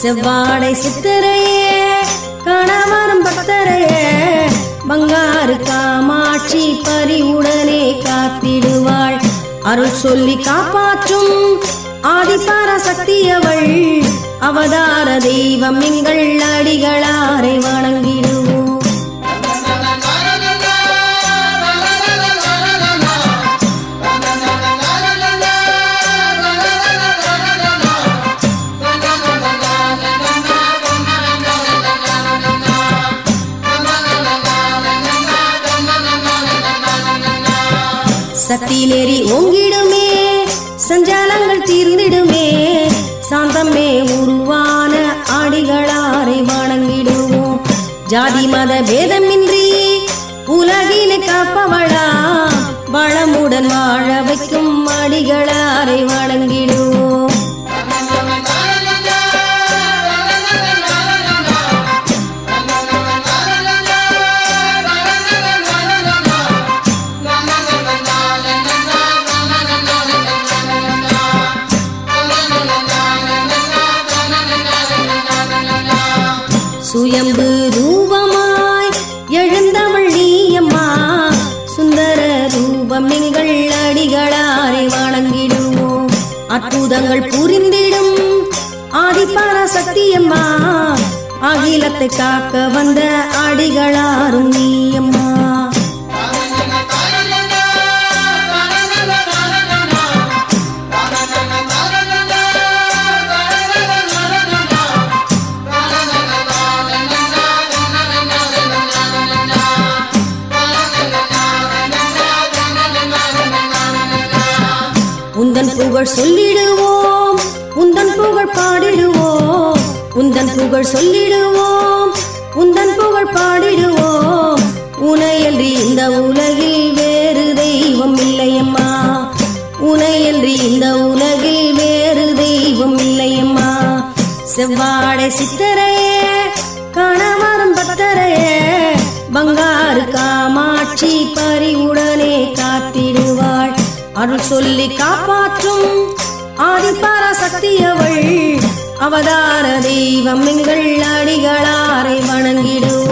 செவ்வாடை சித்திரையே கணவரும் பக்தரையே பங்காரு காமாட்சி பரிவுடனே காத்திடுவாள் அருள் சொல்லி காப்பாற்றும் ஆதிபார சக்தியவள் அவதார தெய்வம் எங்கள் அடிகளாரை வணங்கிடுவோம் சக்தி நெறி ஓங்கிடுமே சஞ்சாலங்கள் தீர்ந்திடுமே சாந்தமே உருவான ஆடிகளாரை வணங்கிடுவோம் ஜாதி மத பேதமின்றி உலகினை காப்பவளா வளமுடன் வாழ வைக்கும் அடிகளாரை வணங்கிடுவோம் சுயம்பு ரூபமாய் எழுந்தவள் நீயம்மா சுந்தர ரூபம் எங்கள் அடிகளாரை வணங்கிடுவோம் அற்புதங்கள் புரிந்திடும் ஆதிபார சக்தியம்மா அகிலத்தை காக்க வந்த அடிகளாரும் நீயம்மா உந்தன் புகழ் சொல்லிடுவோம் உந்தன் புகழ் பாடிடுவோம் உந்தன் புகழ் சொல்லிடுவோம் உந்தன் புகழ் பாடிடுவோம் உனையன்றி இந்த உலகில் வேறு தெய்வம் இல்லையம்மா உனையன்றி இந்த உலகில் வேறு தெய்வம் இல்லையம்மா செவ்வாடை சித்தரையே கணவரும் பக்தரையே பங்காரு காமாட்சி பரிவுடனே காத்திடுவாள் அருள் சொல்லி காப்பாற்றும் ஆதிபார சக்தியவள் அவதார தெய்வம் எங்கள் அடிகளாரை வணங்கிடுவோம்